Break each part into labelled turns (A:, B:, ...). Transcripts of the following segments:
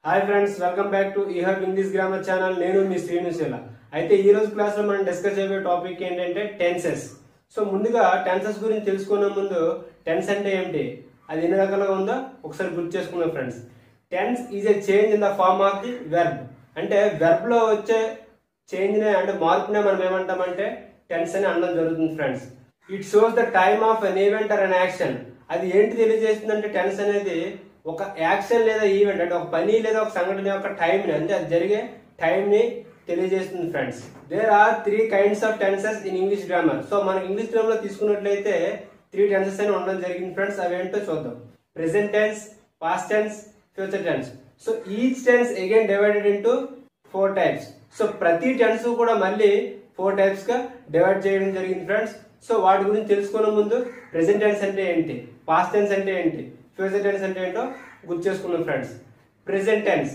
A: hi friends welcome back to Ehub English grammar channel నేను మీ శ్రీనుశీల అయితే ఈ రోజు క్లాస్ లో మనం డిస్కస్ చేయబోయే టాపిక్ ఏంటంటే టెన్సెస్ సో ముందుగా టెన్సెస్ గురించి తెలుసుకునే ముందు టెన్స్ అంటే ఏమిటి అది ఎన్ని రకాలుగా ఉందో ఒకసారి గుర్తు చేసుకున్నాం friends tense is a change in the form of the verb అంటే వెర్బ్ లో వచ్చే చేంజ్ నే అంటే మార్పునే మనం ఏమంటామంటే టెన్స్ అని అనడం జరుగుతుంది friends it shows the time of an event or an action అది ఏంటి తెలియజేస్తుందంటే టెన్స్ అనేది ఒక యాక్షన్ లేదా ఈవెంట్ అంటే ఒక పని లేదా ఒక సంఘటన యొక్క టైం ని అంటే అది జరిగే టైం ని తెలియజేస్తుంది friends there are three kinds of tenses in English grammar so మనం ఇంగ్లీష్ గ్రామర్ లో తీసుకున్నట్లయితే త్రీ టెన్సెస్ అని ఉండడం జరిగింది ఫ్రెండ్స్ అవి ఏంటో చూద్దాం present tense past tense future tense so each tense again divided into four types so ప్రతి టెన్స్ కూడా మళ్ళీ ఫోర్ టైప్స్ గా డివైడ్ చేయడం జరిగింది ఫ్రెండ్స్ సో వాటి గురించి తెలుసుకునే ముందు ప్రెసెంట్ టెన్స్ అంటే ఏంటి పాస్ట్ టెన్స్ అంటే ఏంటి ఫ్యూచర్ టెన్స్ అంటే ఏంటో గుర్తు చేసుకున్నాం friends present tense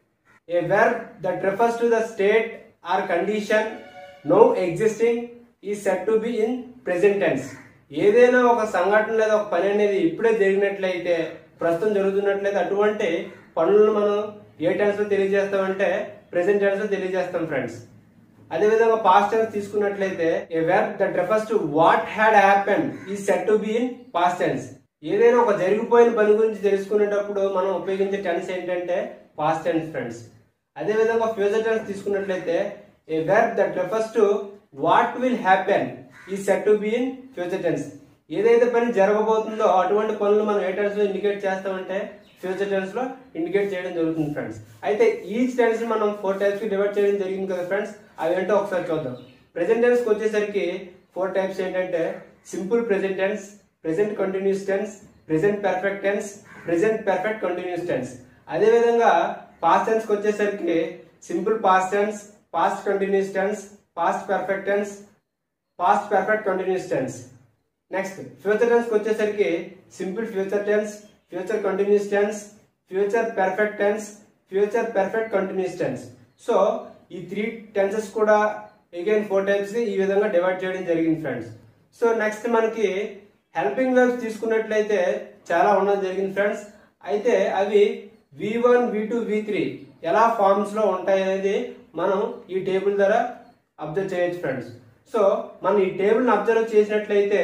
A: a verb that refers to the state or condition now existing is said to be in present tense ఏదైనా ఒక సంఘటన లేదా ఒక పని అనేది ఇప్పుడే జరిగినట్లయితే ప్రస్తుతం జరుగుతున్నట్లయితే అటువంటి పనులను మనం ఏ టెన్స్ లో తెలియజేస్తామంటే ప్రెసెంట్ టెన్స్ లో తెలియజేస్తాం ఫ్రెండ్స్ అదేవిధంగా పాస్ట్ టెన్స్ తీసుకున్నట్లయితే a verb that refers to what had happen is set to be in past tense ఏదైనా ఒక జరిగిపోయిన పని గురించి తెలుసుకునేటప్పుడు మనం ఉపయోగించే టెన్స్ ఏంటంటే పాస్ట్ టెన్స్ ఫ్రెండ్స్ అదే విధంగా ఫ్యూచర్ టెన్స్ తీసుకున్నట్లయితే a verb that refers to what will happen is set to be in future tense ఏదైతే పని జరగబోతుందో అటువంటి పనులు మనం ఏ టెన్స్ లో ఇండికేట్ చేస్తామంటే ఫ్యూచర్ టెన్స్ లో ఇండికేట్ చేయడం జరుగుతుంది ఫ్రెండ్స్ అయితే ఈచ్ టెన్స్ ని మనం ఫోర్ టైప్స్ కి డివైడ్ చేయడం జరిగింది కదా ఫ్రెండ్స్ అవి ఏంటో ఒకసారి చూద్దాం ప్రెసెంట్ టెన్స్ కి వచ్చేసరికి ఫోర్ టైప్స్ ఏంటంటే simple present tense present continuous tense present perfect tense present perfect continuous tense అదే విధంగా పాస్ట్ టెన్స్ కి వచ్చేసరికి simple past tense past continuous tense past perfect tense past perfect continuous tense next future tense కి వచ్చేసరికి simple future tense future continuous tense future perfect tense future perfect continuous tense so ఈ three tenses కూడా again four types ఈ విధంగా divide చేయడం జరిగింది friends so next మనకి helping verbs తీసుకున్నట్లయితే చాలా ఉండడం జరిగింది ఫ్రెండ్స్ అయితే అవి V one V two V three ఎలా ఫార్మ్స్ లో ఉంటాయి అనేది మనం ఈ టేబుల్ ద్వారా అబ్జర్వ్ చేయొచ్చు ఫ్రెండ్స్ సో మనం ఈ టేబుల్ ని అబ్జర్వ్ చేసినట్లయితే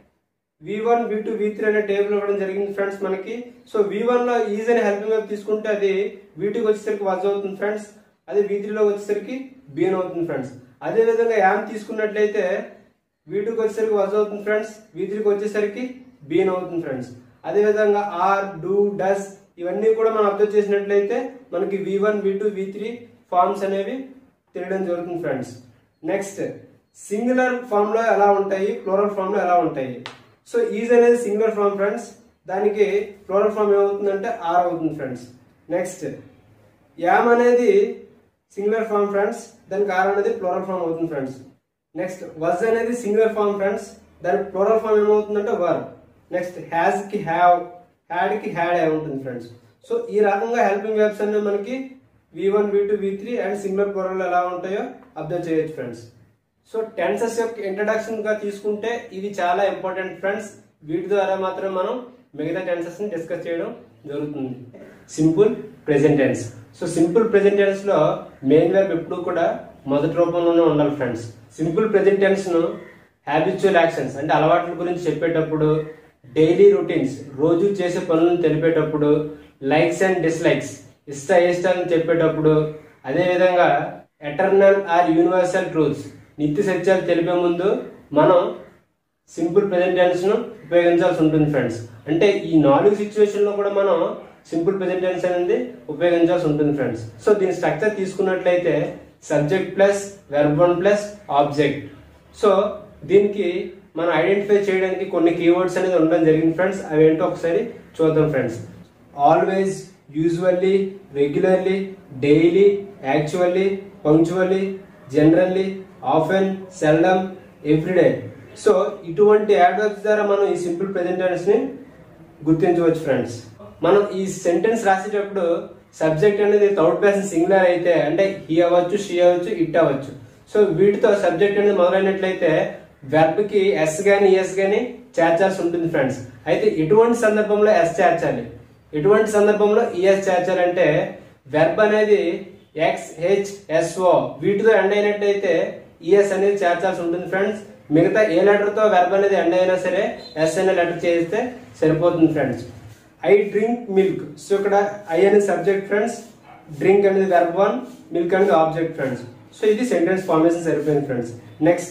A: V one V two V three అనే టేబుల్ ఇవ్వడం జరిగింది ఫ్రెండ్స్ మనకి సో వి వన్ లో ఈజ్ అనే హెల్పింగ్ వర్బ్ తీసుకుంటే అది వి టూకి వచ్చేసరికి వజ్ అవుతుంది ఫ్రెండ్స్ అదే వి త్రీలో వచ్చేసరికి బీన్ అవుతుంది ఫ్రెండ్స్ అదే విధంగా యామ్ తీసుకున్నట్లయితే వి టూకి వచ్చేసరికి వజ్ అవుతుంది ఫ్రెండ్స్ వి త్రీకి వచ్చేసరికి బీన్ అవుతుంది ఫ్రెండ్స్ అదే విధంగా ఆర్ డూ డస్ ఇవన్నీ కూడా మనం అబ్జర్వ్ చేసినట్లయితే మనకి V one V two V three forms అనేవి తెలియడం జరుగుతుంది ఫ్రెండ్స్ నెక్స్ట్ సింగులర్ ఫామ్ లో ఎలా ఉంటాయి ఫ్లోరల్ ఫామ్ లో ఎలా ఉంటాయి సో ఈజ్ అనేది సింగులర్ ఫామ్ ఫ్రెండ్స్ దానికి ఫ్లోరల్ ఫామ్ ఏమవుతుందంటే ఆర్ అవుతుంది ఫ్రెండ్స్ నెక్స్ట్ యామ్ అనేది సింగులర్ ఫామ్ ఫ్రెండ్స్ దానికి ఆర్ అనేది ఫ్లోరల్ ఫామ్ అవుతుంది ఫ్రెండ్స్ నెక్స్ట్ వజ్ అనేది సింగులర్ ఫామ్ ఫ్రెండ్స్ దాని ఫ్లోరల్ ఫామ్ ఏమవుతుందంటే వర్ నెక్స్ట్ హ్యాజ్ కి హ్యావ్ హ్యాడ్ కి హ్యాడ్ అయి ఉంటుంది ఫ్రెండ్స్ సో ఈ రకంగా హెల్పింగ్ వెబ్స్ అన్ని మనకి V one V two V three and singular plural ఎలా ఉంటాయో అబ్జర్వ్ చేయొచ్చు ఫ్రెండ్స్ సో టెన్సెస్ యొక్క ఇంట్రడక్షన్ గా తీసుకుంటే ఇది చాలా ఇంపార్టెంట్ ఫ్రెండ్స్ వీటి ద్వారా మాత్రం మనం మిగతా టెన్సెస్ ని డిస్కస్ చేయడం జరుగుతుంది simple present tense so simple present tense లో మెయిన్ వెర్బ్ ఎప్పుడు కూడా మొదటి రూపంలోనే ఉండాలి ఫ్రెండ్స్ సింపుల్ ప్రెసెంట్ టెన్స్ ను హ్యాబిచువల్ యాక్షన్స్ అంటే అలవాట్ల గురించి చెప్పేటప్పుడు డైలీ రొటీన్స్ రోజు చేసే పనులను తెలిపేటప్పుడు లైక్స్ అండ్ డిస్లైక్స్ ఇష్ట ఇష్టాలను చెప్పేటప్పుడు అదే విధంగా ఎటర్నల్ ఆర్ యూనివర్సల్ ట్రూత్స్ నిత్య సత్యాలు తెలిపే ముందు మనం సింపుల్ ప్రెసెంట్ టెన్స్ ను ఉపయోగించాల్సి ఉంటుంది ఫ్రెండ్స్ అంటే ఈ నాలుగు సిచ్యువేషన్ లో కూడా మనం సింపుల్ ప్రెసెంట్ టెన్స్ అనేది ఉపయోగించాల్సి ఉంటుంది ఫ్రెండ్స్ సో దీని స్ట్రక్చర్ తీసుకున్నట్లయితే subject plus verb one plus object so దీనికి మనం ఐడెంటిఫై చేయడానికి కొన్ని కీవర్డ్స్ అనేది ఉండడం జరిగింది ఫ్రెండ్స్ అవి ఏంటో ఒకసారి చూద్దాం friends always usually regularly daily actually punctually generally often seldom everyday so ఇటువంటి యాడ్వర్బ్స్ ద్వారా మనం ఈ సింపుల్ ప్రెసెంట్ టెన్స్ ని గుర్తించవచ్చు ఫ్రెండ్స్ మనం ఈ సెంటెన్స్ రాసేటప్పుడు సబ్జెక్ట్ అనేది థర్డ్ పర్సన్ సింగులర్ అయితే అంటే హీ అవ్వచ్చు షీ అవ్వచ్చు ఇట్ అవ్వచ్చు సో వీటితో సబ్జెక్ట్ అనేది మొదలైనట్లయితే వెర్బ్ కి ఎస్ గాని ఎస్ గాని చేర్చాల్సి ఉంటుంది ఫ్రెండ్స్ అయితే ఎటువంటి సందర్భంలో ఎస్ చేర్చాలి ఎటువంటి సందర్భంలో ఈఎస్ చేర్చాలంటే వెర్బ్ అనేది ఎక్స్ హెచ్ ఎస్ఓ వీటితో ఎండ్ అయినట్టయితే ఈఎస్ అనేది చేర్చాల్సి ఉంటుంది ఫ్రెండ్స్ మిగతా ఏ లెటర్ తో వెర్బ్ అనేది ఎండ్ అయినా సరే ఎస్ అనే లెటర్ చేస్తే సరిపోతుంది friends I drink milk so ఇక్కడ ఐ అనేది సబ్జెక్ట్ ఫ్రెండ్స్ డ్రింక్ అనేది వెర్బ్ వన్ మిల్క్ అనేది ఆబ్జెక్ట్ ఫ్రెండ్స్ సో ఇది సెంటెన్స్ ఫార్మేషన్ సరిపోయింది friends next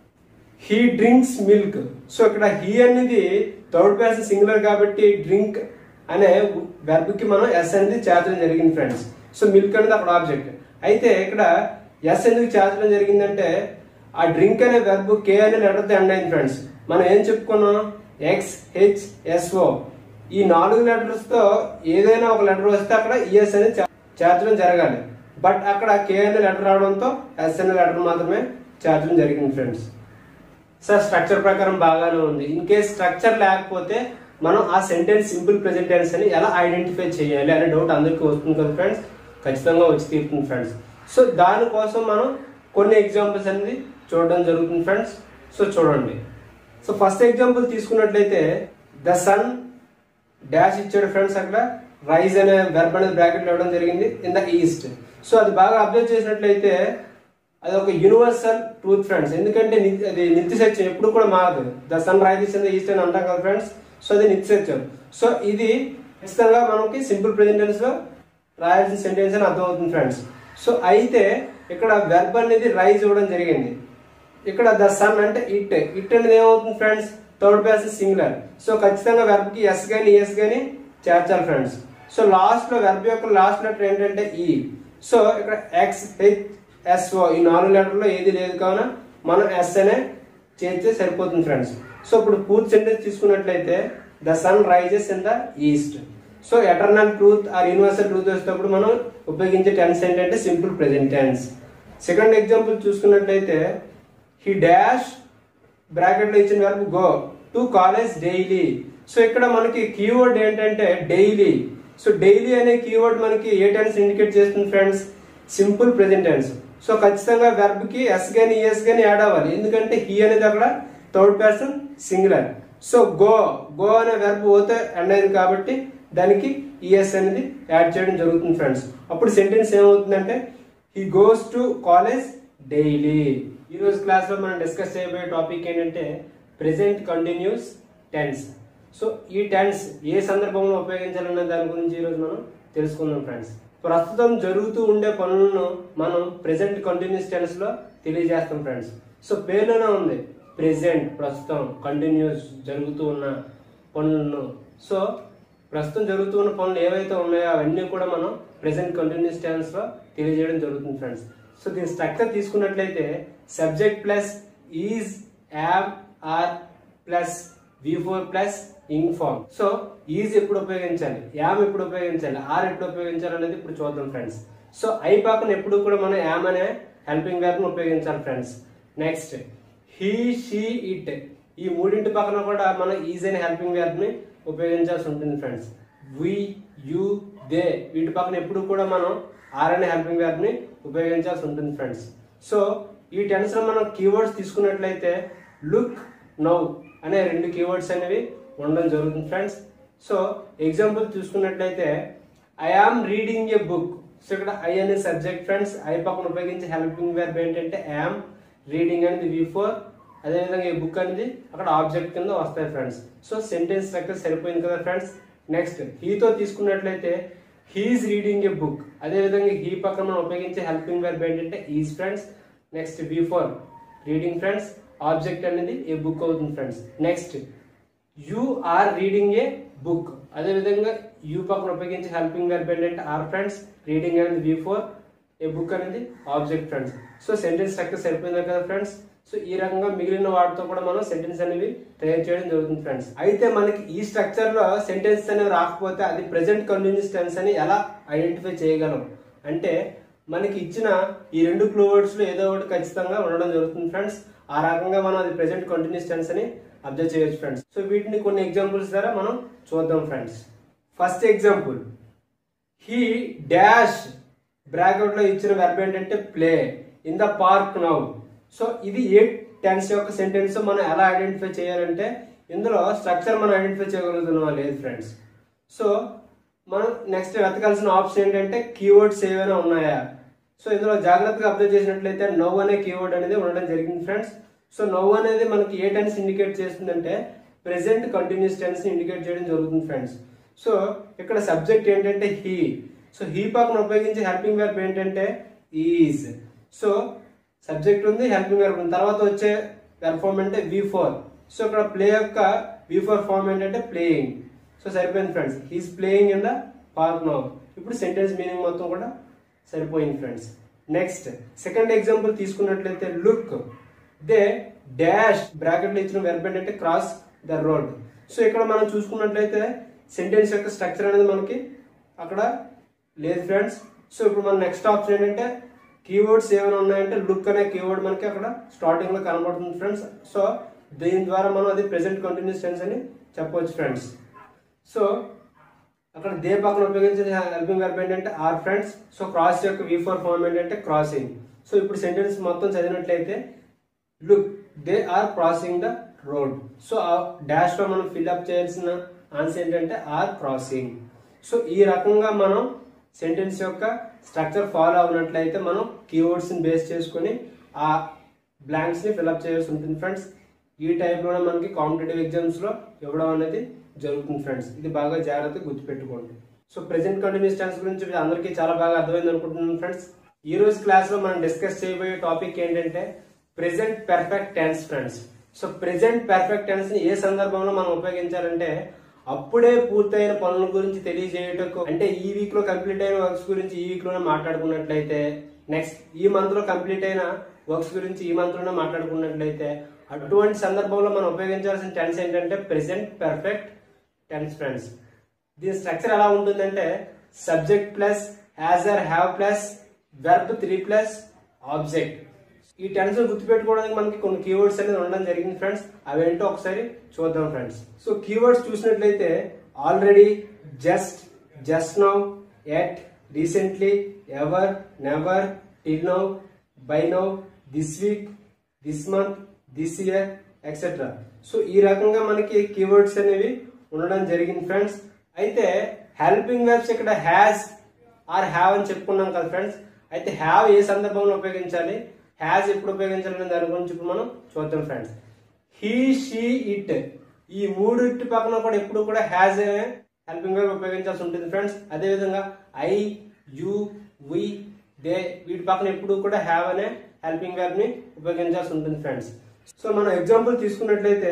A: he drinks milk so ఇక్కడ హీ అనేది థర్డ్ పర్సన్ సింగులర్ కాబట్టి డ్రింక్ అనే వెర్బ్ కి మనం ఎస్ అనేది చేర్చడం జరిగింది ఫ్రెండ్స్ సో మిల్క్ అనేది అక్కడ ఆబ్జెక్ట్ అయితే ఇక్కడ ఎస్ ఎందుకు చేర్చడం జరిగిందంటే ఆ డ్రింక్ అనే వెర్బ్ కే అనే లెటర్తో ఎండ్ అయింది ఫ్రెండ్స్ మనం ఏం చెప్పుకున్నాం ఎక్స్ హెచ్ ఎస్ఓ ఈ నాలుగు లెటర్స్ తో ఏదైనా ఒక లెటర్ వస్తే అక్కడ ఈఎస్ అనేది చే- చేర్చడం జరగాలి బట్ అక్కడ కే అనే లెటర్ రావడంతో ఎస్ అనే లెటర్ మాత్రమే చేర్చడం జరిగింది ఫ్రెండ్స్ సార్ స్ట్రక్చర్ ప్రకారం బాగానే ఉంది ఇన్ కేస్ స్ట్రక్చర్ లేకపోతే మనం ఆ సెంటెన్స్ సింపుల్ ప్రెజెంట్ టెన్స్ అని ఎలా ఐడెంటిఫై చేయాలి అనే డౌట్ అందరికీ వస్తుంది కదా ఫ్రెండ్స్ ఖచ్చితంగా వచ్చి తీరుతుంది ఫ్రెండ్స్ సో దానికోసం మనం కొన్ని ఎగ్జాంపుల్స్ అనేది చూడడం జరుగుతుంది ఫ్రెండ్స్ సో చూడండి సో ఫస్ట్ ఎగ్జాంపుల్ తీసుకున్నట్లయితే ద సన్ డాష్ ఇచ్చాడు ఫ్రెండ్స్ అక్కడ రైజ్ అనే వెర్బ్ అనేది బ్రాకెట్ ఇవ్వడం జరిగింది ఇన్ ద ఈస్ట్ సో అది బాగా అబ్జర్వ్ చేసినట్లయితే అది ఒక యూనివర్సల్ ట్రూత్ ఫ్రెండ్స్ ఎందుకంటే ని- అది నిత్య సత్యం ఎప్పుడు కూడా మారదు the sun rises in the east అని అంటాం కదా ఫ్రెండ్స్ సో అది నిత్య సత్యం సో ఇది ఖచ్చితంగా మనకి సింపుల్ ప్రెజెంటెన్స్ లో రాయాల్సిన సెంటెన్స్ అని అర్థమవుతుంది ఫ్రెండ్స్ సో అయితే ఇక్కడ వెర్బ్ అనేది రైజ్ ఇవ్వడం జరిగింది ఇక్కడ ద సన్ అంటే ఇట్ ఇట్ అనేది ఏమవుతుంది friends third person singular so ఖచ్చితంగా వెర్బ్ కి ఎస్ గానీ ఎస్ గానీ చేర్చాలి ఫ్రెండ్స్ సో లాస్ట్ లో వెర్బ్ యొక్క లాస్ట్ లెటర్ ఏంటంటే ఈ సో ఇక్కడ ఎక్స్ హెచ్ ఎస్ఓ ఈ నాలుగు లెటర్లో ఏది లేదు కావున మనం ఎస్ అనే చేర్చే సరిపోతుంది ఫ్రెండ్స్ సో ఇప్పుడు పూర్తి సెంటెన్స్ తీసుకున్నట్లయితే the sun rises in the east so eternal truth or universal truth వచ్చేటప్పుడు మనం ఉపయోగించే టెన్స్ ఏంటంటే simple present tense second example చూసుకున్నట్లయితే హీ డాష్ బ్రాకెట్ లో ఇచ్చిన వరకు go to college daily so ఇక్కడ మనకి కీవర్డ్ ఏంటంటే డైలీ సో డైలీ అనే కీవర్డ్ మనకి ఏ టెన్స్ ఇండికేట్ చేస్తుంది friends simple present tense so ఖచ్చితంగా వెర్బ్ కి ఎస్ గాని ఎస్ గాని యాడ్ అవ్వాలి ఎందుకంటే హీ అనేది అక్కడ third person singular so go go అనే వెర్బ్ పోతే ఎండ్ అయింది కాబట్టి దానికి ఈఎస్ అనేది యాడ్ చేయడం జరుగుతుంది ఫ్రెండ్స్ అప్పుడు సెంటెన్స్ ఏమవుతుందంటే he goes to college daily ఈ రోజు క్లాస్ లో మనం డిస్కస్ చేయబోయే టాపిక్ ఏంటంటే ప్రెసెంట్ కంటిన్యూస్ టెన్స్ సో ఈ టెన్స్ ఏ సందర్భంలో ఉపయోగించాలన్న దాని గురించి ఈ రోజు మనం తెలుసుకుందాం ఫ్రెండ్స్ ప్రస్తుతం జరుగుతూ ఉండే పనులను మనం ప్రెసెంట్ కంటిన్యూస్ టెన్స్ లో తెలియజేస్తాం ఫ్రెండ్స్ సో పేరులోనే ఉంది ప్రెసెంట్ ప్రస్తుతం కంటిన్యూస్ జరుగుతూ ఉన్న పనులను సో ప్రస్తుతం జరుగుతూ ఉన్న పనులు ఏవైతే ఉన్నాయో అవన్నీ కూడా మనం ప్రెసెంట్ కంటిన్యూస్ టెన్స్ లో తెలియజేయడం జరుగుతుంది ఫ్రెండ్స్ సో దీని స్ట్రక్చర్ తీసుకున్నట్లయితే subject plus is am are plus V four plus ing form so is ఎప్పుడు ఉపయోగించాలి యామ్ ఎప్పుడు ఉపయోగించాలి ఆర్ ఎప్పుడు ఉపయోగించాలి అనేది ఇప్పుడు చూద్దాం ఫ్రెండ్స్ సో ఐ పక్కన ఎప్పుడు కూడా మనం యామ్ అనే హెల్పింగ్ verb ను ఉపయోగించాలి friends next he she it ఈ మూడింటి పక్కన కూడా మనం ఈజ్ అనే హెల్పింగ్ verb ని ఉపయోగించాల్సి ఉంటుంది ఫ్రెండ్స్ వి యు దే వీటి పక్కన ఎప్పుడు కూడా మనం ఆర్ అనే హెల్పింగ్ verb ని ఉపయోగించాల్సి ఉంటుంది ఫ్రెండ్స్ సో ఈ టెన్స్ లో మనం కీవర్డ్స్ తీసుకున్నట్లయితే లుక్ నౌ అనే రెండు కీవర్డ్స్ అనేవి ఉండడం జరుగుతుంది ఫ్రెండ్స్ సో ఎగ్జాంపుల్ చూసుకున్నట్లయితే I am reading a book so ఇక్కడ ఐ అనే సబ్జెక్ట్ ఫ్రెండ్స్ ఐ పక్కన ఉపయోగించే హెల్పింగ్ వెర్బ్ ఏంటంటే ఐఆమ్ రీడింగ్ అనేది వి ఫోర్ అదేవిధంగా ఈ బుక్ అనేది అక్కడ ఆబ్జెక్ట్ కింద వస్తాయి ఫ్రెండ్స్ సో సెంటెన్స్ స్ట్రక్చర్ సరిపోయింది కదా ఫ్రెండ్స్ నెక్స్ట్ హీతో తీసుకున్నట్లయితే హీఈస్ రీడింగ్ ఏ బుక్ అదేవిధంగా హీ పక్కన మనం ఉపయోగించే హెల్పింగ్ వెర్బ్ ఏంటంటే is friends next V four reading friends object అనేది ఏ బుక్ అవుతుంది friends next you are reading a book అదే విధంగా యు పక్కన ఉపయోగించే హెల్పింగ్ వెర్బ్ ఏంటంటే ఆర్ ఫ్రెండ్స్ రీడింగ్ అనేది వి ఫోర్ ఏ బుక్ అనేది object friends so sentence structure సరిపోయింది కదా ఫ్రెండ్స్ సో ఈ రకంగా మిగిలిన వాటితో కూడా మనం సెంటెన్స్ అనేవి తయారు చేయడం జరుగుతుంది ఫ్రెండ్స్ అయితే మనకి ఈ స్ట్రక్చర్ లో సెంటెన్స్ అనేవి రాకపోతే అది ప్రెసెంట్ కంటిన్యూస్ టెన్స్ అని ఎలా ఐడెంటిఫై చేయగలం అంటే మనకి ఇచ్చిన ఈ రెండు క్లూ వర్డ్స్ లో ఏదో ఒకటి ఖచ్చితంగా ఉండడం జరుగుతుంది ఫ్రెండ్స్ ఆ రకంగా మనం అది ప్రెసెంట్ కంటిన్యూస్ టెన్స్ అని అబ్జర్వ్ చేయొచ్చు ఫ్రెండ్స్ సో వీటిని కొన్ని ఎగ్జాంపుల్స్ ద్వారా మనం చూద్దాం friends first example he dash bracket లో ఇచ్చిన వెర్బ్ ఏంటంటే play in the park now so ఇది ఏ టెన్స్ యొక్క సెంటెన్స్ మనం ఎలా ఐడెంటిఫై చేయాలంటే ఇందులో స్ట్రక్చర్ మనం ఐడెంటిఫై చేయగలుగుతున్నామా లేదు ఫ్రెండ్స్ సో మనం నెక్స్ట్ వెతకాల్సిన ఆప్షన్ ఏంటంటే కీవర్డ్స్ ఏమైనా ఉన్నాయా సో ఇందులో జాగ్రత్తగా అబ్జర్వ్ చేసినట్లయితే నవ్ అనే కీవర్డ్ అనేది ఉండడం జరిగింది ఫ్రెండ్స్ సో నవ్ అనేది మనకి ఏ టెన్స్ ఇండికేట్ చేస్తుందంటే ప్రెసెంట్ కంటిన్యూస్ టెన్స్ ఇండికేట్ చేయడం జరుగుతుంది ఫ్రెండ్స్ సో ఇక్కడ సబ్జెక్ట్ ఏంటంటే హీ సో హీ పాక్ను ఉపయోగించి హెల్పింగ్ వెర్బ్ ఏంటంటే ఈజ్ సో సబ్జెక్ట్ ఉంది హెల్పింగ్ వెర్బ్ ఉంది తర్వాత వచ్చే వెర్బ్ ఫామ్ అంటే వి ఫోర్ సో ఇక్కడ ప్లే యొక్క వి ఫోర్ ఫామ్ ఏంటంటే ప్లేయింగ్ సో సరిపోయింది friends he's playing in the park now ఇప్పుడు సెంటెన్స్ మీనింగ్ మొత్తం కూడా సరిపోయింది ఫ్రెండ్స్ నెక్స్ట్ సెకండ్ ఎగ్జాంపుల్ తీసుకున్నట్లయితే లుక్ దే డాష్ బ్రాకెట్లో ఇచ్చిన వెర్బ్ ఏంటంటే క్రాస్ ద రోడ్ సో ఇక్కడ మనం చూసుకున్నట్లయితే సెంటెన్స్ యొక్క స్ట్రక్చర్ అనేది మనకి అక్కడ లేదు ఫ్రెండ్స్ సో ఇప్పుడు మన నెక్స్ట్ ఆప్షన్ ఏంటంటే కీవర్డ్స్ ఏమైనా ఉన్నాయంటే లుక్ అనే కీవర్డ్ మనకి అక్కడ స్టార్టింగ్ లో కనబడుతుంది ఫ్రెండ్స్ సో దీని ద్వారా మనం అది ప్రెసెంట్ కంటిన్యూస్ టెన్స్ అని చెప్పవచ్చు ఫ్రెండ్స్ సో అక్కడ దే పక్కన ఉపయోగించిన హెల్పింగ్ వెర్బ్ ఏంటంటే ఆర్ ఫ్రెండ్స్ సో క్రాస్ యొక్క వి ఫోర్ ఫార్మ్ ఏంటంటే క్రాసింగ్ సో ఇప్పుడు సెంటెన్స్ మొత్తం చదివినట్లయితే look they are crossing the road so ఆ డాష్ లో మనం ఫిల్అప్ చేయాల్సిన ఆన్సర్ ఏంటంటే ఆర్ క్రాసింగ్ సో ఈ రకంగా మనం సెంటెన్స్ యొక్క స్ట్రక్చర్ ఫాలో అవునట్లయితే మనం కీవర్డ్స్ ని బేస్ చేసుకొని ఆ బ్లాంక్స్ ని ఫిల్అప్ చేయాల్సి ఉంటుంది ఫ్రెండ్స్ ఈ టైప్ లోనే మనకి కాంపిటేటివ్ ఎగ్జామ్స్ లో ఇవ్వడం అనేది జరుగుతుంది ఫ్రెండ్స్ ఇది బాగా జాగ్రత్తగా గుర్తుపెట్టుకోండి సో ప్రెసెంట్ కంటిన్యూస్ టెన్స్ గురించి అందరికీ చాలా బాగా అర్థమైంది అనుకుంటున్నాను ఫ్రెండ్స్ ఈ రోజు క్లాస్ లో మనం డిస్కస్ చేయబోయే టాపిక్ ఏంటంటే present perfect tense friends so present perfect tense ని ఏ సందర్భంలో మనం ఉపయోగించాలంటే అప్పుడే పూర్తయిన పనుల గురించి తెలియజేయటకు అంటే ఈ వీక్ లో కంప్లీట్ అయిన వర్క్స్ గురించి ఈ వీక్ లోనే మాట్లాడుకున్నట్లయితే నెక్స్ట్ ఈ మంత్ లో కంప్లీట్ అయిన వర్క్స్ గురించి ఈ మంత్ లోనే మాట్లాడుకున్నట్లయితే అటువంటి సందర్భంలో మనం ఉపయోగించాల్సిన టెన్స్ ఏంటంటే ప్రెసెంట్ పెర్ఫెక్ట్ టెన్స్ ఫ్రెండ్స్ దీని స్ట్రక్చర్ ఎలా ఉంటుందంటే subject plus has or have plus verb three plus object ఈ టెన్స్ గుర్తుపెట్టుకోవడానికి మనకి కొన్ని కీవర్డ్స్ అనేది ఉండడం జరిగింది ఫ్రెండ్స్ అవేంటో ఒకసారి చూద్దాం ఫ్రెండ్స్ సో కీవర్డ్స్ చూసినట్లయితే already just just now yet recently ever never till now by now this week this month this year etcetera so ఈ రకంగా మనకి కీవర్డ్స్ అనేవి ఉండడం జరిగింది ఫ్రెండ్స్ అయితే హెల్పింగ్ వెబ్స్ ఇక్కడ హ్యాస్ ఆర్ హ్యావ్ అని చెప్పుకున్నాం కదా ఫ్రెండ్స్ అయితే హ్యావ్ ఏ సందర్భంలో ఉపయోగించాలి హ్యాస్ ఎప్పుడు ఉపయోగించాలి అనే దాని గురించి ఇప్పుడు మనం చూద్దాం ఫ్రెండ్స్ హీ షీ ఇట్ ఈ మూడు ఇట్ పక్కన కూడా ఎప్పుడు కూడా హ్యాజ్ హెల్పింగ్ వర్బ్ ఉపయోగించాల్సి ఉంటుంది ఫ్రెండ్స్ అదే విధంగా ఐ యు వి దే వీటి పక్కన ఎప్పుడు కూడా హ్యావ్ అనే హెల్పింగ్ వర్బ్ ని ఉపయోగించాల్సి ఉంటుంది ఫ్రెండ్స్ సో మనం ఎగ్జాంపుల్ తీసుకున్నట్లయితే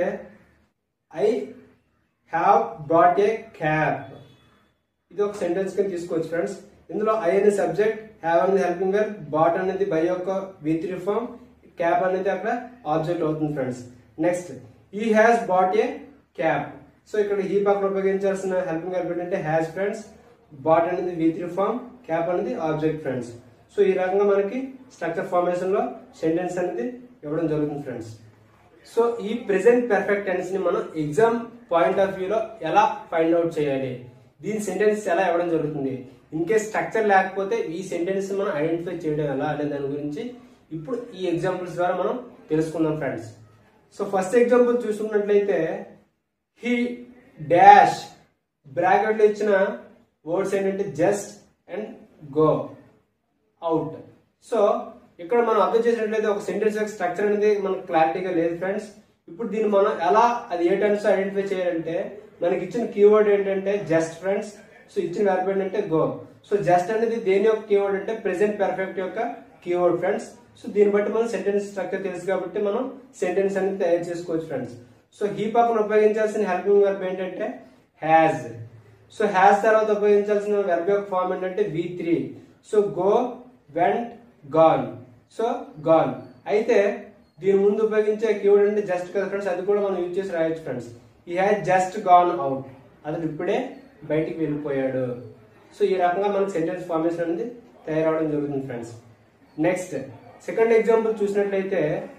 A: I have brought a cab ఇది ఒక సెంటెన్స్ కింద తీసుకోవచ్చు ఫ్రెండ్స్ ఇందులో ఐ అనే సబ్జెక్ట్ హ్యావ్ అనేది హెల్పింగ్ వర్బ్ బాట్ అనేది బై యొక్క వి త్రీ ఫామ్ క్యాప్ అనేది అక్కడ ఆబ్జెక్ట్ అవుతుంది ఫ్రెండ్స్ నెక్స్ట్ ఈ has bought a cap so ఇక్కడ ఈ పక్కన ఉపయోగించాల్సిన హెల్పింగ్ వర్బ్ ఏంటంటే హ్యాస్ ఫ్రెండ్స్ బాట్ అనేది వి త్రీ ఫామ్ క్యాప్ అనేది ఆబ్జెక్ట్ ఫ్రెండ్స్ సో ఈ రకంగా మనకి స్ట్రక్చర్ ఫార్మేషన్ లో సెంటెన్స్ అనేది ఇవ్వడం జరుగుతుంది ఫ్రెండ్స్ సో ఈ ప్రెసెంట్ పెర్ఫెక్ట్ టెన్స్ ని మనం ఎగ్జామ్ పాయింట్ ఆఫ్ వ్యూలో ఎలా ఫైండ్ అవుట్ చేయాలి దీని సెంటెన్స్ ఎలా ఇవ్వడం జరుగుతుంది ఇన్ కేస్ స్ట్రక్చర్ లేకపోతే ఈ సెంటెన్స్ మనం ఐడెంటిఫై చేయడం ఎలా అనే దాని గురించి ఇప్పుడు ఈ ఎగ్జాంపుల్స్ ద్వారా మనం తెలుసుకుందాం ఫ్రెండ్స్ సో ఫస్ట్ ఎగ్జాంపుల్ చూసుకున్నట్లయితే హీ డాష్ బ్రాకెట్ లో ఇచ్చిన వర్డ్స్ ఏంటంటే just and go out so ఇక్కడ మనం అర్థం చేసినట్లయితే ఒక సెంటెన్స్ యొక్క స్ట్రక్చర్ అనేది మనకు క్లారిటీగా లేదు ఫ్రెండ్స్ ఇప్పుడు దీన్ని మనం ఎలా అది ఏ టెన్స్ ఐడెంటిఫై చేయాలంటే మనకి ఇచ్చిన కీవర్డ్ ఏంటంటే జస్ట్ ఫ్రెండ్స్ సో ఇచ్చిన వెర్బ్ ఏంటంటే గో సో జస్ట్ అనేది దేని యొక్క కీవర్డ్ అంటే ప్రెసెంట్ పెర్ఫెక్ట్ యొక్క కీవర్డ్ ఫ్రెండ్స్ సో దీన్ని బట్టి మనం సెంటెన్స్ స్ట్రక్చర్ తెలుసు కాబట్టి మనం సెంటెన్స్ అనేది తయారు చేసుకోవచ్చు ఫ్రెండ్స్ సో హీ పక్కన ఉపయోగించాల్సిన హెల్పింగ్ వెర్బ్ ఏంటంటే హ్యాజ్ సో హ్యాస్ తర్వాత ఉపయోగించాల్సిన వెర్బ్ యొక్క ఫామ్ ఏంటంటే V three so go went gone so gone అయితే దీని ముందు ఉపయోగించే కీవర్డ్ అంటే జస్ట్ కదా ఫ్రెండ్స్ అది కూడా మనం యూజ్ చేసి రాయొచ్చు ఫ్రెండ్స్ ఈ హ్యాస్ జస్ట్ గాన్ అవుట్ అతను ఇప్పుడే బయటికి వెళ్ళిపోయాడు సో ఈ రకంగా మనకి సెంటెన్స్ ఫార్మేషన్ అనేది తయారవడం జరుగుతుంది ఫ్రెండ్స్ నెక్స్ట్ సెకండ్ ఎగ్జాంపుల్ చూసినట్లయితే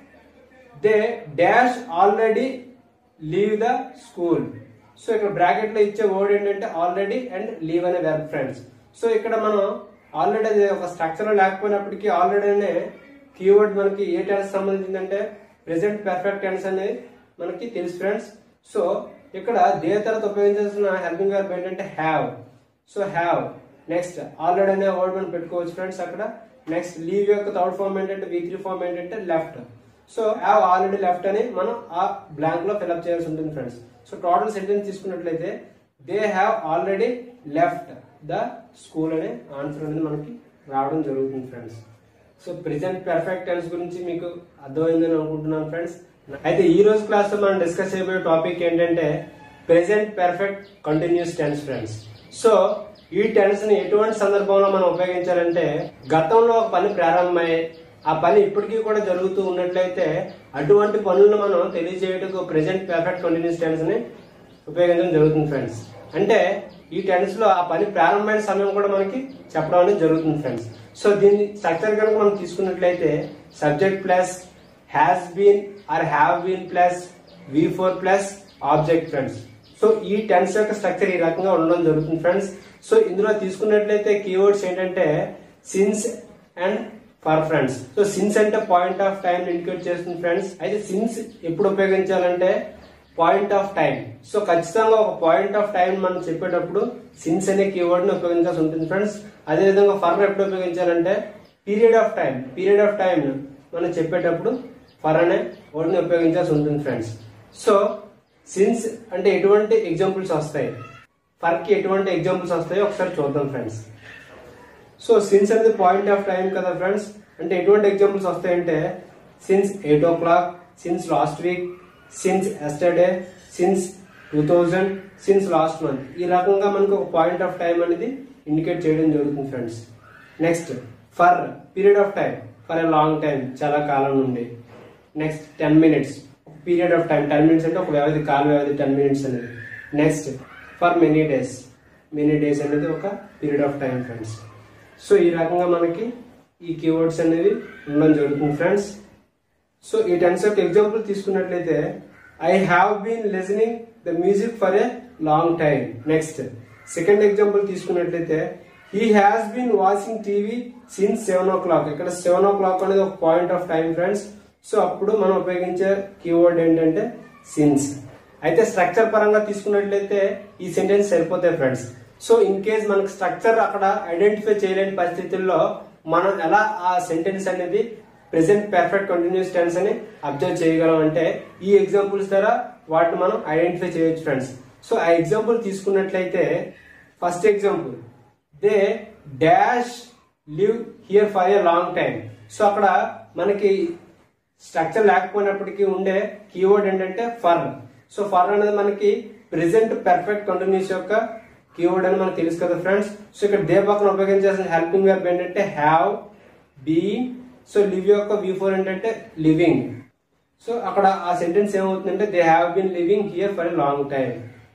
A: they dash already leave the school so ఇక్కడ బ్రాకెట్ లో ఇచ్చే వర్డ్ ఏంటంటే ఆల్రెడీ అండ్ లీవ్ అనే వెర్బ్ ఫ్రెండ్స్ సో ఇక్కడ మనం ఆల్రెడీ అది ఒక స్ట్రక్చర్ లేకపోయినప్పటికీ ఆల్రెడీ అనే కీవర్డ్ మనకి ఏ టెన్స్ సంబంధించిందంటే ప్రెసెంట్ పెర్ఫెక్ట్ టెన్స్ అనేది మనకి తెలుసు ఫ్రెండ్స్ సో ఇక్కడ దే తర్వాత ఉపయోగించాల్సిన హెల్పింగ్ వెర్బ్ ఏంటంటే have so have next already అనే వర్డ్ మనం పెట్టుకోవచ్చు ఫ్రెండ్స్ అక్కడ నెక్స్ట్ లీవ్ యొక్క థర్డ్ ఫార్మ్ ఏంటంటే వి త్రీ ఫార్మ్ ఏంటంటే left so have already left అని మనం ఆ బ్లాంక్ లో ఫిల్అప్ చేయాల్సి ఉంటుంది ఫ్రెండ్స్ సో టోటల్ సెంటెన్స్ తీసుకున్నట్లయితే they have already left the school అనే ఆన్సర్ అనేది మనకి రావడం జరుగుతుంది friends so present perfect tense గురించి మీకు అర్థమైందని అనుకుంటున్నాను ఫ్రెండ్స్ అయితే ఈ రోజు క్లాస్ లో మనం డిస్కస్ చేయబోయే టాపిక్ ఏంటంటే present perfect continuous tense friends so ఈ టెన్స్ ని ఎటువంటి సందర్భంలో మనం ఉపయోగించాలంటే గతంలో ఒక పని ప్రారంభమై ఆ పని ఇప్పటికీ కూడా జరుగుతూ ఉన్నట్లయితే అటువంటి పనులను మనం తెలియజేయటకు ప్రెసెంట్ పర్ఫెక్ట్ కంటిన్యూస్ టెన్స్ ని ఉపయోగించడం జరుగుతుంది ఫ్రెండ్స్ అంటే ఈ టెన్స్ లో ఆ పని ప్రారంభమైన సమయం కూడా మనకి చెప్పడం అనేది జరుగుతుంది ఫ్రెండ్స్ సో దీని స్ట్రక్చర్ కనుక మనం తీసుకున్నట్లయితే subject plus has been or have been plus V four plus object friends so ఈ టెన్స్ యొక్క స్ట్రక్చర్ ఈ రకంగా ఉండడం జరుగుతుంది ఫ్రెండ్స్ సో ఇందులో తీసుకున్నట్లయితే కీవర్డ్స్ ఏంటంటే since and for friends so since అంటే పాయింట్ ఆఫ్ టైం ఇండికేట్ చేస్తుంది ఫ్రెండ్స్ అయితే సిన్స్ ఎప్పుడు ఉపయోగించాలంటే పాయింట్ ఆఫ్ టైం సో ఖచ్చితంగా ఒక పాయింట్ ఆఫ్ టైం మనం చెప్పేటప్పుడు సిన్స్ అనే కీవర్డ్ ని ఉపయోగించాల్సి ఉంటుంది ఫ్రెండ్స్ అదే విధంగా ఫర్ ఎప్పుడు ఉపయోగించాలంటే period of time period of time మనం చెప్పేటప్పుడు ఫర్ అనే వర్డ్ ని ఉపయోగించాల్సి ఉంటుంది ఫ్రెండ్స్ సో సిన్స్ అంటే ఎటువంటి ఎగ్జాంపుల్స్ వస్తాయి ఫర్ కి ఎటువంటి ఎగ్జాంపుల్స్ వస్తాయో ఒకసారి చూద్దాం ఫ్రెండ్స్ సో సిన్స్ అనేది పాయింట్ ఆఫ్ టైం కదా ఫ్రెండ్స్ అంటే ఎటువంటి ఎగ్జాంపుల్స్ వస్తాయంటే since eight o'clock since last week since yesterday since two thousand since last month ఈ రకంగా మనకు ఒక పాయింట్ ఆఫ్ టైం అనేది ఇండికేట్ చేయడం జరుగుతుంది friends next for period of time for a long time చాలా కాలం నుండి next ten minutes period of time ten minutes అంటే ఒక వ్యవధి కాల వ్యవధి టెన్ మినిట్స్ అనేది next for many days many days అనేది ఒక period of time friends so ఈ రకంగా మనకి ఈ కీవర్డ్స్ అనేవి ఉండడం జరుగుతుంది ఫ్రెండ్స్ సో ఈ టెన్స్ యొక్క ఎగ్జాంపుల్ తీసుకున్నట్లయితే I have been listening the music for a long time next second example తీసుకున్నట్లయితే he has been watching TV since seven o'clock ఇక్కడ సెవెన్ ఓ క్లాక్ అనేది ఒక point of time friends so అప్పుడు మనం ఉపయోగించే keyword ఏంటంటే since అయితే structure పరంగా తీసుకున్నట్లయితే ఈ సెంటెన్స్ సరిపోతాయి ఫ్రెండ్స్ సో ఇన్ కేస్ మనకి స్ట్రక్చర్ అక్కడ ఐడెంటిఫై చేయలేని పరిస్థితుల్లో మనం ఎలా ఆ సెంటెన్స్ అనేది ప్రెసెంట్ పర్ఫెక్ట్ కంటిన్యూస్ టెన్స్ అని అబ్జర్వ్ చేయగలం అంటే ఈ ఎగ్జాంపుల్స్ ద్వారా వాటిని మనం ఐడెంటిఫై చేయొచ్చు ఫ్రెండ్స్ సో ఆ ఎగ్జాంపుల్ తీసుకున్నట్లయితే first example they dash live here for a long time so అక్కడ మనకి స్ట్రక్చర్ లేకపోయినప్పటికీ ఉండే కీవర్డ్ ఏంటంటే ఫర్ సో ఫర్ అనేది మనకి ప్రెసెంట్ పర్ఫెక్ట్ కంటిన్యూస్ యొక్క కీవర్డ్ అని మనకు తెలుసు కదా ఫ్రెండ్స్ సో ఇక్కడ దే పక్కన ఉపయోగించాల్సిన హెల్పింగ్ వెర్బ్ ఏంటంటే హ్యావ్ బీ సో లివ్ యొక్క వి ఫోర్ ఏంటంటే లివింగ్ సో అక్కడ ఆ సెంటెన్స్ ఏమవుతుందంటే they have been living here for a long time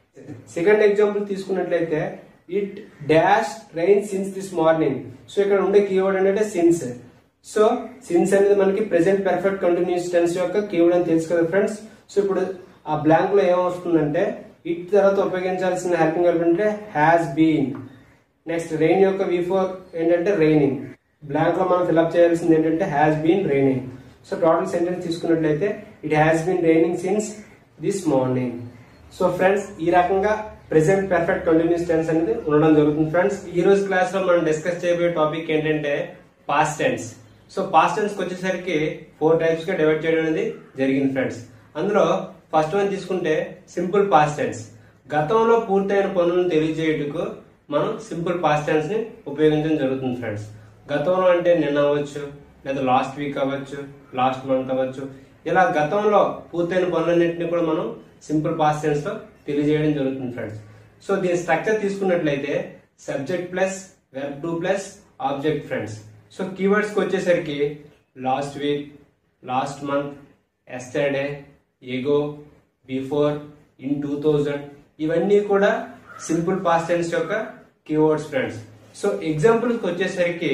A: second example తీసుకున్నట్లయితే it dash rain since this morning so ఇక్కడ ఉండే కీవర్డ్ ఏంటంటే సిన్స్ సో సిన్స్ అనేది మనకి ప్రెసెంట్ పర్ఫెక్ట్ కంటిన్యూస్ టెన్స్ యొక్క కీవర్డ్ అని తెలుసు కదా ఫ్రెండ్స్ సో ఇప్పుడు ఆ బ్లాంక్ లో ఏమొస్తుందంటే ఇట్ తర్వాత ఉపయోగించాల్సిన హెల్పింగ్ వర్బ్ అంటే హ్యాస్ బీన్ నెక్స్ట్ రెయిన్ యొక్క వి ఫోర్ ఏంటంటే రైనింగ్ బ్లాంక్ లో మనం ఫిల్అప్ చేయాల్సింది ఏంటంటే has been raining so total sentence తీసుకున్నట్లయితే it has been raining since this morning so friends ఈ రకంగా ప్రెసెంట్ పర్ఫెక్ట్ కంటిన్యూస్ టెన్స్ అనేది ఉండడం జరుగుతుంది ఫ్రెండ్స్ ఈ రోజు క్లాస్ లో మనం డిస్కస్ చేయబోయే టాపిక్ ఏంటంటే past tense so past tense కి వచ్చేసరికి ఫోర్ టైప్స్ గా డివైడ్ చేయడం అనేది జరిగింది ఫ్రెండ్స్ అందులో ఫస్ట్ వన్ తీసుకుంటే సింపుల్ పాస్ట్ టెన్స్ గతంలో పూర్తయిన పనులను తెలియజేయటకు మనం సింపుల్ పాస్ట్ టెన్స్ ని ఉపయోగించడం జరుగుతుంది ఫ్రెండ్స్ గతంలో అంటే నిన్న అవ్వచ్చు లేదా లాస్ట్ వీక్ అవ్వచ్చు లాస్ట్ మంత్ అవ్వచ్చు ఇలా గతంలో పూర్తయిన పనులన్నింటినీ కూడా మనం సింపుల్ పాస్ట్ టెన్స్ తో తెలియజేయడం జరుగుతుంది ఫ్రెండ్స్ సో దీని స్ట్రక్చర్ తీసుకున్నట్లయితే subject plus verb two plus object friends so keywords కి వచ్చేసరికి last week last month yesterday ago before in two thousand ఇవన్నీ కూడా సింపుల్ పాస్ట్ టెన్స్ యొక్క కీవర్డ్స్ ఫ్రెండ్స్ సో ఎగ్జాంపుల్కి వచ్చేసరికి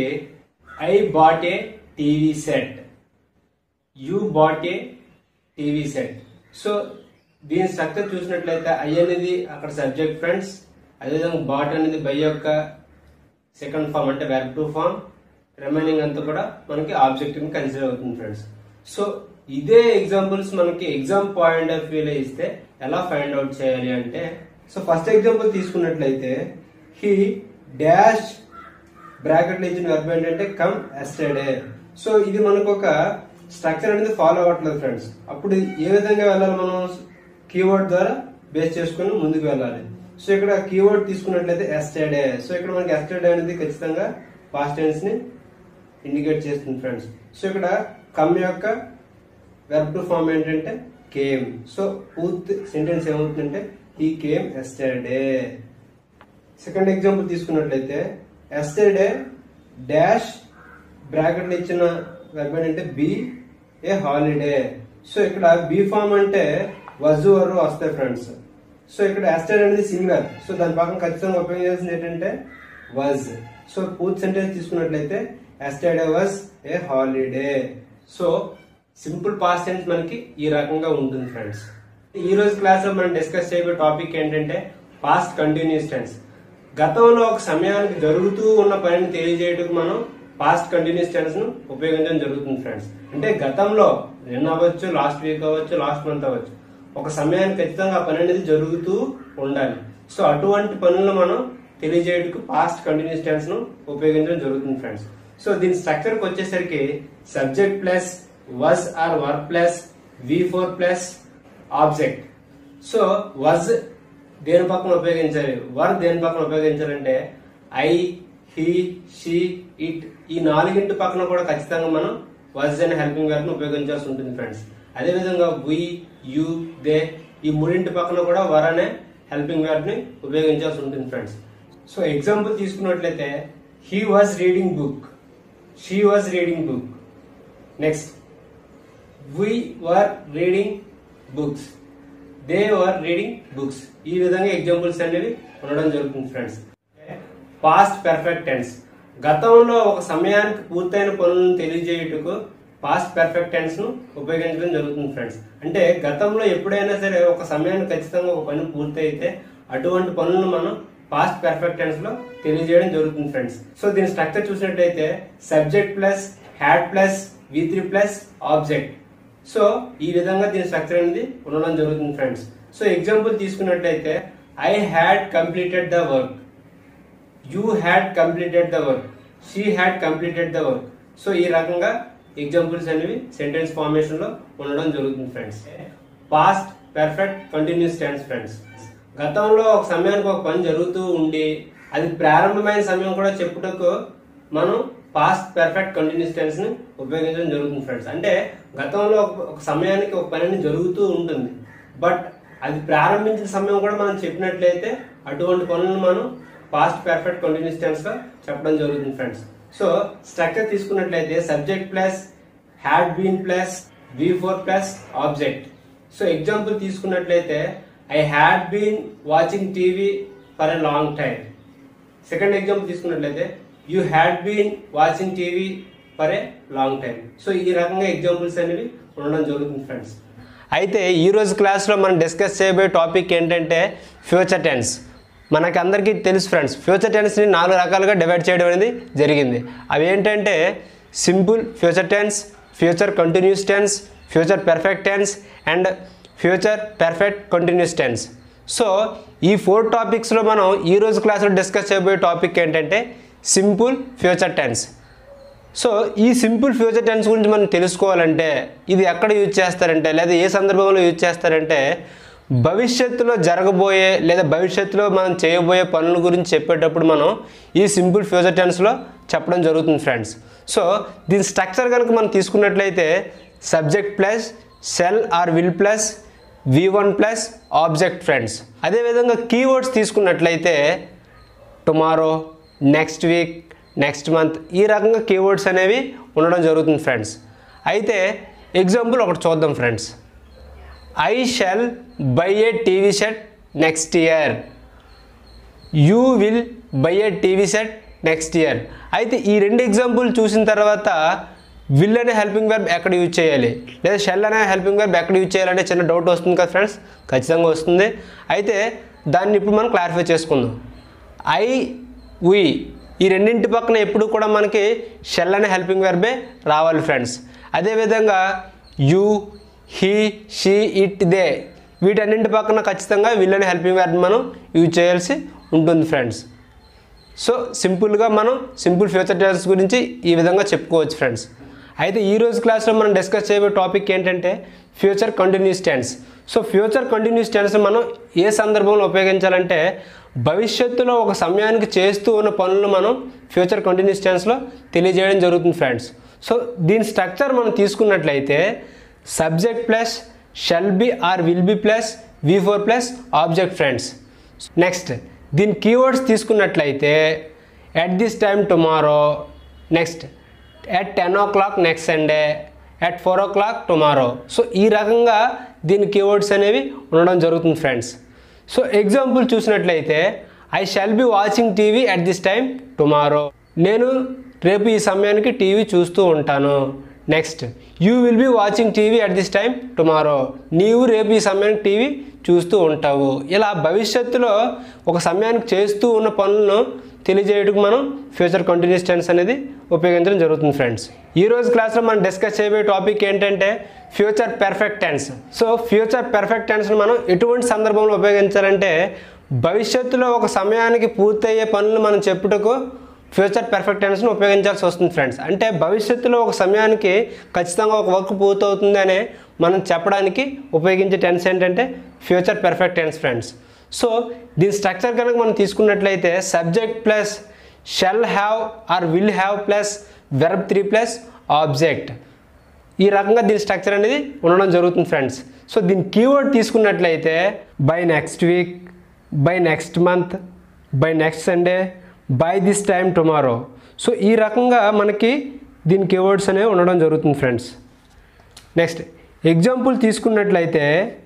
A: I bought a TV set you bought a TV set so దీని structure చూసినట్లయితే I అనేది అక్కడ సబ్జెక్ట్ ఫ్రెండ్స్ అదేవిధంగా బాట్ అనేది బై యొక్క సెకండ్ ఫామ్ అంటే వెర్బ్ టు ఫామ్ రిమైనింగ్ అంతా కూడా మనకి ఆబ్జెక్ట్ కన్సిడర్ అవుతుంది ఫ్రెండ్స్ సో ఇదే ఎగ్జాంపుల్స్ మనకి ఎగ్జామ్ పాయింట్ ఆఫ్ వ్యూలో ఇస్తే ఎలా ఫైండ్ అవుట్ చేయాలి అంటే సో ఫస్ట్ ఎగ్జాంపుల్ తీసుకున్నట్లయితే హీ డాష్ బ్రాకెట్లో ఇచ్చిన వెర్బ్ ఏంటంటే కమ్ ఎస్టర్డే సో ఇది మనకు ఒక స్ట్రక్చర్ అనేది ఫాలో అవ్వట్లేదు ఫ్రెండ్స్ అప్పుడు ఏ విధంగా వెళ్ళాలి మనం కీవర్డ్ ద్వారా బేస్ చేసుకుని ముందుకు వెళ్ళాలి సో ఇక్కడ కీవర్డ్ తీసుకున్నట్లయితే ఎస్టర్డే సో ఇక్కడ మనకి ఎస్టర్డే అనేది ఖచ్చితంగా పాస్ట్ టెన్స్ ని ఇండికేట్ చేస్తుంది ఫ్రెండ్స్ సో ఇక్కడ కమ్ యొక్క వెర్బ్ టు ఫామ్ ఏంటంటే కేమ్ సో పూర్తి సెంటెన్స్ ఏమవుతుందంటే ఈ కేమ్ ఎస్టర్డే సెకండ్ ఎగ్జాంపుల్ తీసుకున్నట్లయితే ఎస్టర్డే డాష్ బ్రాకెట్ ఇచ్చిన వెర్బ్ ఏంటంటే బి ఏ హాలిడే సో ఇక్కడ బి ఫామ్ అంటే వజు వరు వస్తాయి ఫ్రెండ్స్ సో ఇక్కడ ఎస్టర్డే అనేది సింగులర్ సో దాని పక్కన ఖచ్చితంగా ఉపయోగించాల్సింది ఏంటంటే వజ్ సో పూర్తి సెంటెన్స్ తీసుకున్నట్లయితే yesterday was a holiday so simple past tense మనకి ఈ రకంగా ఉంటుంది ఫ్రెండ్స్ ఈ రోజు క్లాస్ లో మనం డిస్కస్ చేయబోయే టాపిక్ ఏంటంటే పాస్ట్ కంటిన్యూస్ టెన్స్ గతంలో ఒక సమయానికి జరుగుతూ ఉన్న పనిని తెలియజేయడానికి మనం పాస్ట్ కంటిన్యూస్ టెన్స్ ను ఉపయోగించడం జరుగుతుంది ఫ్రెండ్స్ అంటే గతంలో నిన్న అవ్వచ్చు లాస్ట్ వీక్ అవ్వచ్చు లాస్ట్ మంత్ అవ్వచ్చు ఒక సమయానికి ఖచ్చితంగా ఆ పని అనేది జరుగుతూ ఉండాలి సో అటువంటి పనులను మనం తెలియజేయడానికి పాస్ట్ కంటిన్యూస్ టెన్స్ ను ఉపయోగించడం జరుగుతుంది ఫ్రెండ్స్ సో దీని స్ట్రక్చర్ కి వచ్చేసరికి subject plus was or were plus V four plus object so was దేని పక్కన ఉపయోగించాలి వర్ దేని పక్కన ఉపయోగించాలంటే ఐ హీ షీ ఇట్ ఈ నాలుగింటి పక్కన కూడా ఖచ్చితంగా మనం వజ్ అనే హెల్పింగ్ వర్బ్ ఉపయోగించాల్సి ఉంటుంది ఫ్రెండ్స్ అదే విధంగా వి యు దే ఈ మూడింటి పక్కన కూడా వర్ అనే హెల్పింగ్ వర్బ్ ని ఉపయోగించాల్సి ఉంటుంది ఫ్రెండ్స్ సో ఎగ్జాంపుల్ తీసుకున్నట్లయితే he was reading book she was reading book next we were reading books they were reading books ఈ విధంగా ఎగ్జాంపుల్స్ అనేవి ఉండడం జరుగుతుంది ఫ్రెండ్స్ పాస్ట్ పెర్ఫెక్ట్ టెన్స్ గతంలో ఒక సమయానికి పూర్తయిన పనులను తెలియజేయుటకు పాస్ట్ పెర్ఫెక్ట్ టెన్స్ ను ఉపయోగించడం జరుగుతుంది ఫ్రెండ్స్ అంటే గతంలో ఎప్పుడైనా సరే ఒక సమయానికి ఖచ్చితంగా ఒక పని పూర్తయితే అటువంటి పనులను మనం పాస్ట్ పెర్ఫెక్ట్ టెన్స్ లో తెలియజేయడం జరుగుతుంది ఫ్రెండ్స్ సో దీని స్ట్రక్చర్ చూసినట్టయితే subject plus had plus V three plus object so ఈ విధంగా దీని స్ట్రక్చర్ అనేది ఉండడం జరుగుతుంది ఫ్రెండ్స్ సో ఎగ్జాంపుల్ తీసుకున్నట్లయితే I had completed the work you had completed the work she had completed the work so ఈ రకంగా ఎగ్జాంపుల్స్ అనేవి సెంటెన్స్ ఫార్మేషన్ లో ఉండడం జరుగుతుంది friends past perfect continuous tense friends గతంలో ఒక సమయానికి ఒక పని జరుగుతూ ఉండి అది ప్రారంభమైన సమయం కూడా చెప్పుటకు మనం పాస్ట్ పెర్ఫెక్ట్ కంటిన్యూస్ టెన్స్ ని ఉపయోగించడం జరుగుతుంది ఫ్రెండ్స్ అంటే గతంలో ఒక- ఒక సమయానికి ఒక పని జరుగుతూ ఉంటుంది బట్ అది ప్రారంభించిన సమయం కూడా మనం చెప్పినట్లయితే అటువంటి పనులను మనం పాస్ట్ పెర్ఫెక్ట్ కంటిన్యూస్ టెన్స్ గా చెప్పడం జరుగుతుంది ఫ్రెండ్స్ సో స్ట్రక్చర్ తీసుకున్నట్లయితే subject plus had been plus V four plus object so example తీసుకున్నట్లయితే I had been watching TV for a long time second example తీసుకున్నట్లయితే you had been watching TV for a long time so ఈ రకంగా examples అనేవి ఉండడం జరుగుతుంది friends అయితే ఈ రోజు క్లాస్లో మనం డిస్కస్ చేయబోయే టాపిక్ ఏంటంటే ఫ్యూచర్ టెన్స్ మనకి అందరికీ తెలుసు ఫ్రెండ్స్ ఫ్యూచర్ టెన్స్ని నాలుగు రకాలుగా డివైడ్ చేయడం అనేది జరిగింది అవి ఏంటంటే simple future tense future continuous tense future perfect tense and future perfect continuous tense so ఈ ఫోర్ టాపిక్స్లో మనం ఈ రోజు క్లాస్లో డిస్కస్ చేయబోయే టాపిక్ ఏంటంటే సింపుల్ ఫ్యూచర్ టెన్స్ సో ఈ సింపుల్ ఫ్యూచర్ టెన్స్ గురించి మనం తెలుసుకోవాలంటే ఇది ఎక్కడ యూజ్ చేస్తారంటే లేదా ఏ సందర్భంలో యూజ్ చేస్తారంటే భవిష్యత్తులో జరగబోయే లేదా భవిష్యత్తులో మనం చేయబోయే పనుల గురించి చెప్పేటప్పుడు మనం ఈ సింపుల్ ఫ్యూచర్ టెన్స్లో చెప్పడం జరుగుతుంది ఫ్రెండ్స్ సో దీని స్ట్రక్చర్ కనుక మనం తీసుకున్నట్లయితే subject plus shall or will plus V one plus object friends అదేవిధంగా కీవర్డ్స్ తీసుకున్నట్లయితే tomorrow next week next month ఈ రకంగా కీవర్డ్స్ అనేవి ఉండడం జరుగుతుంది ఫ్రెండ్స్ అయితే ఎగ్జాంపుల్ ఒకటి చూద్దాం friends I shall buy a TV set next year you will buy a TV set next year అయితే ఈ రెండు ఎగ్జాంపుల్ చూసిన తర్వాత విల్ అనే హెల్పింగ్ వెర్బ్ ఎక్కడ యూజ్ చేయాలి లేదా షెల్ అనే హెల్పింగ్ వెర్బ్ ఎక్కడ యూజ్ చేయాలంటే చిన్న డౌట్ వస్తుంది కదా ఫ్రెండ్స్ ఖచ్చితంగా వస్తుంది అయితే దాన్ని ఇప్పుడు మనం క్లారిఫై చేసుకుందాం ఐ వి ఈ రెండింటి పక్కన ఎప్పుడు కూడా మనకి షెల్ అనే హెల్పింగ్ వెర్బే రావాలి ఫ్రెండ్స్ అదేవిధంగా you he she it they వీటన్నింటి పక్కన ఖచ్చితంగా వీళ్ళని హెల్పింగ్ వెర్బ్ మనం యూజ్ చేయాల్సి ఉంటుంది ఫ్రెండ్స్ సో సింపుల్గా మనం సింపుల్ ఫ్యూచర్ టెన్స్ గురించి ఈ విధంగా చెప్పుకోవచ్చు ఫ్రెండ్స్ అయితే ఈ రోజు క్లాస్లో మనం డిస్కస్ చేయబోయే టాపిక్ ఏంటంటే future continuous tense so future continuous tense మనం ఏ సందర్భంలో ఉపయోగించాలంటే భవిష్యత్తులో ఒక సమయానికి చేస్తూ ఉన్న పనులను మనం ఫ్యూచర్ కంటిన్యూస్ టెన్స్లో తెలియజేయడం జరుగుతుంది ఫ్రెండ్స్ సో దీని స్ట్రక్చర్ మనం తీసుకున్నట్లయితే subject plus shall be or will be plus V four plus object friends next దీని కీవర్డ్స్ తీసుకున్నట్లయితే at this time tomorrow next at ten o'clock next Sunday at four o'clock tomorrow so ఈ రకంగా దీని keywords అనేవి ఉండడం జరుగుతుంది friends so example చూసినట్లయితే I shall be watching TV at this time tomorrow నేను రేపు ఈ సమయానికి టీవీ చూస్తూ ఉంటాను next you will be watching TV at this time tomorrow నీవు రేపు ఈ సమయానికి టీవీ చూస్తూ ఉంటావు ఇలా భవిష్యత్తులో ఒక సమయానికి చేస్తూ ఉన్న పనులను తెలియజేయడానికి మనం ఫ్యూచర్ కంటిన్యూస్ టెన్స్ అనేది ఉపయోగించడం జరుగుతుంది ఫ్రెండ్స్ ఈ రోజు క్లాస్లో మనం డిస్కస్ చేయబోయే టాపిక్ ఏంటంటే future perfect tense so future perfect టెన్స్ని మనం ఎటువంటి సందర్భంలో ఉపయోగించాలంటే భవిష్యత్తులో ఒక సమయానికి పూర్తయ్యే పనులు మనం చెప్పుటకు ఫ్యూచర్ పెర్ఫెక్ట్ టెన్స్ను ఉపయోగించాల్సి వస్తుంది ఫ్రెండ్స్ అంటే భవిష్యత్తులో ఒక సమయానికి ఖచ్చితంగా ఒక వర్క్ పూర్తవుతుంది అనే మనం చెప్పడానికి ఉపయోగించే టెన్స్ ఏంటంటే future perfect tense friends so దీని స్ట్రక్చర్ కనుక మనం తీసుకున్నట్లయితే subject plus shall have or will have plus verb three plus object ఈ రకంగా దీని స్ట్రక్చర్ అనేది ఉండడం జరుగుతుంది ఫ్రెండ్స్ సో దీని కీవర్డ్ తీసుకున్నట్లయితే by next week by next month by next Sunday by this time tomorrow so ఈ రకంగా మనకి దీని కీవర్డ్స్ అనేవి ఉండడం జరుగుతుంది ఫ్రెండ్స్ నెక్స్ట్ ఎగ్జాంపుల్ తీసుకున్నట్లయితే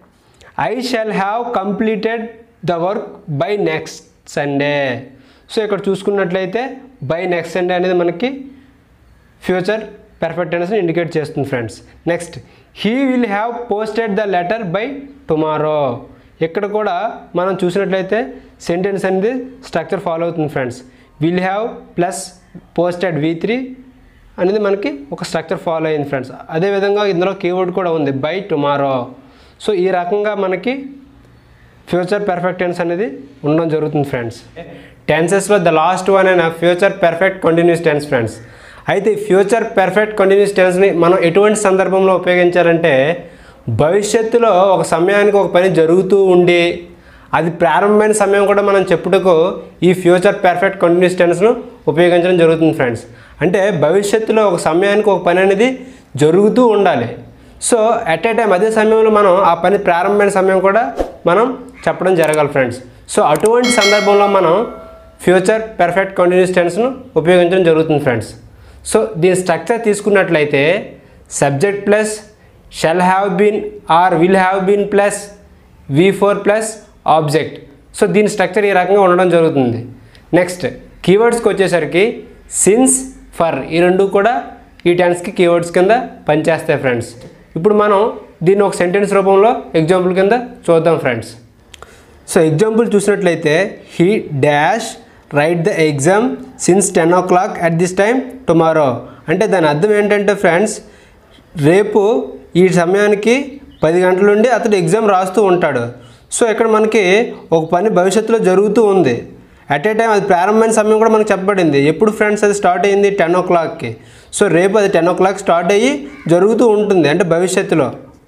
A: I shall have completed the work by next Sunday so ఇక్కడ చూసుకున్నట్లయితే బై నెక్స్ట్ సండే అనేది మనకి ఫ్యూచర్ పెర్ఫెక్ట్ టెన్స్ని ఇండికేట్ చేస్తుంది friends next he will have posted the letter by tomorrow ఇక్కడ కూడా మనం చూసినట్లయితే సెంటెన్స్ అనేది స్ట్రక్చర్ ఫాలో అవుతుంది friends will have plus posted V three అనేది మనకి ఒక స్ట్రక్చర్ ఫాలో అయింది ఫ్రెండ్స్ అదేవిధంగా ఇందులో కీవర్డ్ కూడా ఉంది బై టుమారో సో ఈ రకంగా మనకి ఫ్యూచర్ పెర్ఫెక్ట్ టెన్స్ అనేది ఉండడం జరుగుతుంది ఫ్రెండ్స్ టెన్సెస్లో ద లాస్ట్ వన్ అయిన future perfect continuous tense friends అయితే ఈ ఫ్యూచర్ పెర్ఫెక్ట్ కంటిన్యూస్ టెన్స్ని మనం ఎటువంటి సందర్భంలో ఉపయోగించాలంటే భవిష్యత్తులో ఒక సమయానికి ఒక పని జరుగుతూ ఉండి అది ప్రారంభమైన సమయం కూడా మనం చెప్పుటకు ఈ ఫ్యూచర్ పెర్ఫెక్ట్ కంటిన్యూస్ టెన్స్ను ఉపయోగించడం జరుగుతుంది ఫ్రెండ్స్ అంటే భవిష్యత్తులో ఒక సమయానికి ఒక పని అనేది జరుగుతూ ఉండాలి సో అట్ ఏ టైం అదే సమయంలో మనం ఆ పని ప్రారంభమైన సమయం కూడా మనం చెప్పడం జరగాలి ఫ్రెండ్స్ సో అటువంటి సందర్భంలో మనం ఫ్యూచర్ పెర్ఫెక్ట్ కంటిన్యూస్ టెన్స్ను ఉపయోగించడం జరుగుతుంది ఫ్రెండ్స్ సో దీని స్ట్రక్చర్ తీసుకున్నట్లయితే subject plus shall have been or will have been plus V four plus object so దీని స్ట్రక్చర్ ఈ రకంగా ఉండడం జరుగుతుంది నెక్స్ట్ కీవర్డ్స్కి వచ్చేసరికి సిన్స్ ఫర్ ఈ రెండు కూడా ఈ టెన్స్కి కీవర్డ్స్ కింద పనిచేస్తాయి ఫ్రెండ్స్ ఇప్పుడు మనం దీన్ని ఒక సెంటెన్స్ రూపంలో ఎగ్జాంపుల్ కింద చూద్దాం ఫ్రెండ్స్ సో ఎగ్జాంపుల్ చూసినట్లయితే he dash write the exam since ten o'clock at this time tomorrow అంటే దాని అర్థం ఏంటంటే ఫ్రెండ్స్ రేపు ఈ సమయానికి పది గంటల నుండి అతడు ఎగ్జామ్ రాస్తూ ఉంటాడు సో ఇక్కడ మనకి ఒక పని భవిష్యత్తులో జరుగుతూ ఉంది అట్ ఏ టైం అది ప్రారంభమైన సమయం కూడా మనకు చెప్పబడింది ఎప్పుడు ఫ్రెండ్స్ అది స్టార్ట్ అయింది టెన్ ఓ క్లాక్కి సో రేపు అది టెన్ ఓ క్లాక్ స్టార్ట్ అయ్యి జరుగుతూ ఉంటుంది అంటే భవిష్యత్తులో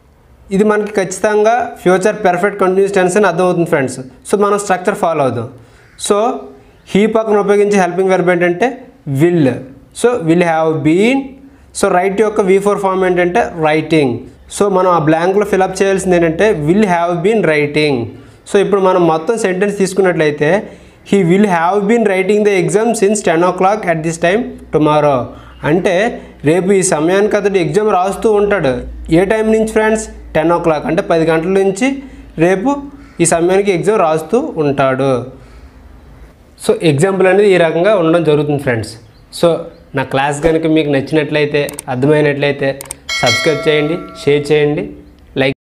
A: ఇది మనకి ఖచ్చితంగా ఫ్యూచర్ పెర్ఫెక్ట్ కంటిన్యూస్ టెన్స్ అని అర్థమవుతుంది ఫ్రెండ్స్ సో మనం స్ట్రక్చర్ ఫాలో అవుదాం సో హీ పక్కన ఉపయోగించే హెల్పింగ్ వెర్బ్ ఏంటంటే will so will have been so write యొక్క వి ఫోర్ ఫామ్ ఏంటంటే రైటింగ్ సో మనం ఆ బ్లాంక్లో ఫిలప్ చేయాల్సింది ఏంటంటే will have been writing so ఇప్పుడు మనం మొత్తం సెంటెన్స్ తీసుకున్నట్లయితే he will have been writing the exam since ten o'clock at this time tomorrow అంటే రేపు ఈ సమయానికి అతడు ఎగ్జామ్ రాస్తూ ఉంటాడు ఏ టైం నుంచి ఫ్రెండ్స్ టెన్ ఓ క్లాక్ అంటే పది గంటల నుంచి రేపు ఈ సమయానికి ఎగ్జామ్ రాస్తూ ఉంటాడు సో ఎగ్జాంపుల్ అనేది ఈ రకంగా ఉండడం జరుగుతుంది ఫ్రెండ్స్ సో నా క్లాస్ కనుక మీకు నచ్చినట్లయితే అర్థమైనట్లయితే సబ్స్క్రైబ్ చేయండి షేర్ చేయండి లైక్